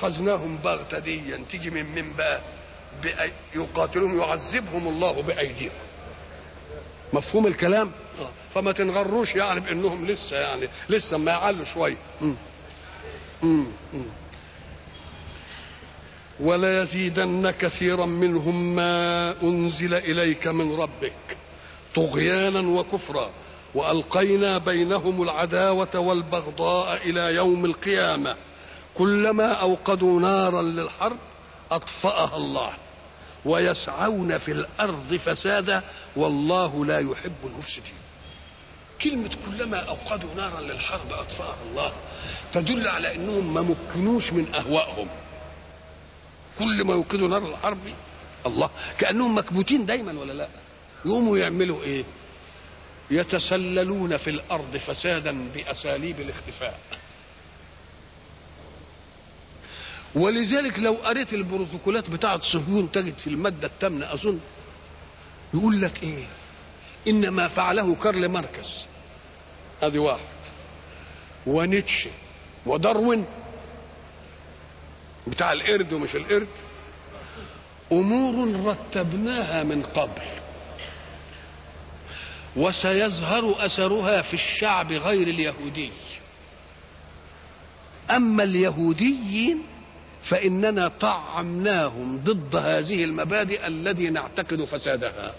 فاخذناهم بغته دي تيجي من من بقى بأي يقاتلهم يعذبهم الله بايديهم مفهوم الكلام آه. فما تنغروش يعني بانهم لسه يعني لسه ما يعلوا شويه مم. مم. مم. ولا يزيدن كثيرا منهم ما انزل اليك من ربك طغيانا وكفرا والقينا بينهم العداوه والبغضاء الى يوم القيامه كلما اوقدوا نارا للحرب اطفاها الله ويسعون في الارض فسادا والله لا يحب المفسدين كلمة كلما أوقدوا نارا للحرب أطفأها الله تدل على أنهم ما مكنوش من أهوائهم كل ما يوقدوا نار الحرب الله كأنهم مكبوتين دايما ولا لا يقوموا يعملوا إيه يتسللون في الأرض فسادا بأساليب الاختفاء ولذلك لو قريت البروتوكولات بتاعة صهيون تجد في المادة الثامنة أظن يقول لك إيه إن ما فعله كارل ماركس هذه واحد ونيتشه وداروين بتاع القرد ومش القرد امور رتبناها من قبل وسيظهر اثرها في الشعب غير اليهودي اما اليهوديين فاننا طعمناهم ضد هذه المبادئ الذي نعتقد فسادها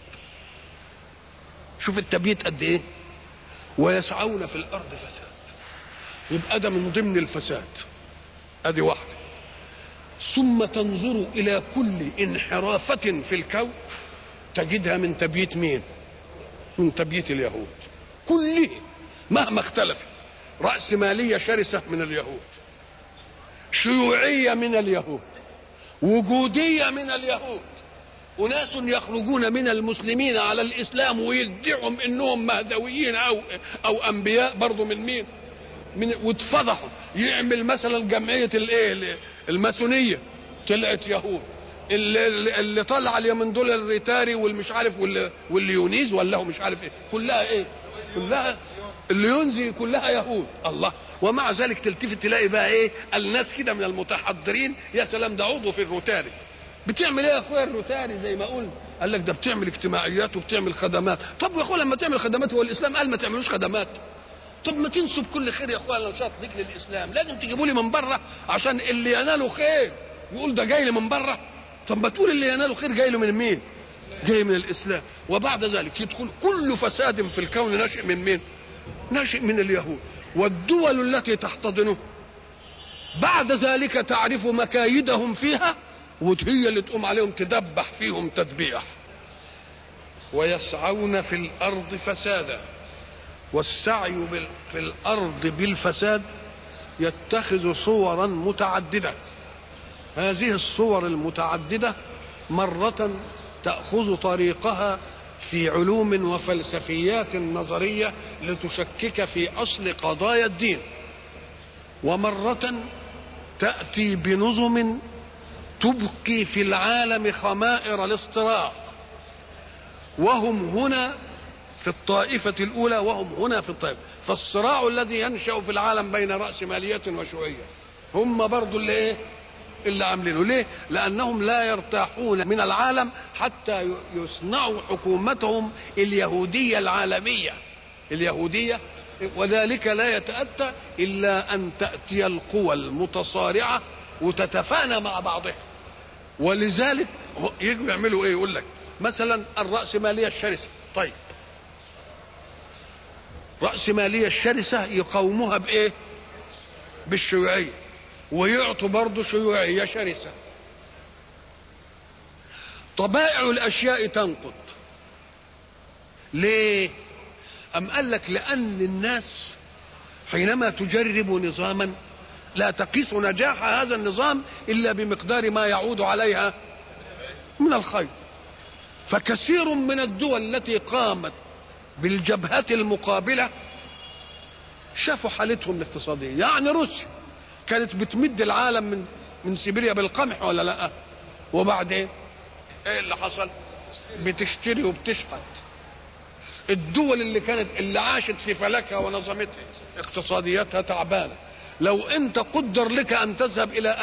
شوف التبييت قد ايه ويسعون في الارض فساد يبقى ده من ضمن الفساد ادي واحده ثم تنظر الى كل انحرافه في الكون تجدها من تبييت مين من تبييت اليهود كله مهما اختلفت رأسمالية شرسة من اليهود شيوعية من اليهود وجودية من اليهود أناس يخرجون من المسلمين على الإسلام ويدعهم إنهم مهدويين أو أو أنبياء برضه من مين؟ من واتفضحوا يعمل مثلا جمعية الإيه؟ الماسونية طلعت يهود اللي, اللي طلع اليومين دول الريتاري والمش عارف والليونيز ولا هو مش عارف ايه كلها ايه؟ كلها الليونزي كلها يهود الله ومع ذلك تلتفت تلاقي بقى ايه الناس كده من المتحضرين يا سلام ده عضو في الروتاري بتعمل ايه يا اخويا الروتاري زي ما قلنا قال لك ده بتعمل اجتماعيات وبتعمل خدمات طب يا اخويا لما تعمل خدمات هو الاسلام قال ما تعملوش خدمات طب ما تنسب كل خير يا اخويا نشاط ليك للاسلام لازم تجيبوا لي من بره عشان اللي يناله خير يقول ده جاي لي من بره طب ما تقول اللي يناله خير جاي له من مين جاي من الاسلام وبعد ذلك يدخل كل فساد في الكون ناشئ من مين ناشئ من اليهود والدول التي تحتضنه بعد ذلك تعرف مكايدهم فيها وهي اللي تقوم عليهم تدبح فيهم تدبيح ويسعون في الارض فسادا والسعي في الارض بالفساد يتخذ صورا متعدده هذه الصور المتعدده مره تاخذ طريقها في علوم وفلسفيات نظريه لتشكك في اصل قضايا الدين ومره تاتي بنظم تبقي في العالم خمائر الاصطراع وهم هنا في الطائفة الأولى وهم هنا في الطائفة فالصراع الذي ينشأ في العالم بين رأسمالية وشيوعية هم برضو اللي إيه اللي عاملينه ليه لأنهم لا يرتاحون من العالم حتى يصنعوا حكومتهم اليهودية العالمية اليهودية وذلك لا يتأتى إلا أن تأتي القوى المتصارعة وتتفانى مع بعضها ولذلك يجوا يعملوا ايه يقول لك مثلا الرأسمالية الشرسة طيب رأسمالية الشرسة يقاوموها بايه بالشيوعية ويعطوا برضه شيوعية شرسة طبائع الأشياء تنقض ليه أم قال لك لأن الناس حينما تجرب نظاما لا تقيس نجاح هذا النظام الا بمقدار ما يعود عليها من الخير فكثير من الدول التي قامت بالجبهة المقابلة شافوا حالتهم الاقتصادية يعني روسيا كانت بتمد العالم من من سيبيريا بالقمح ولا لا وبعدين ايه اللي حصل بتشتري وبتشحت الدول اللي كانت اللي عاشت في فلكها ونظمتها اقتصادياتها تعبانه لو انت قدر لك ان تذهب الى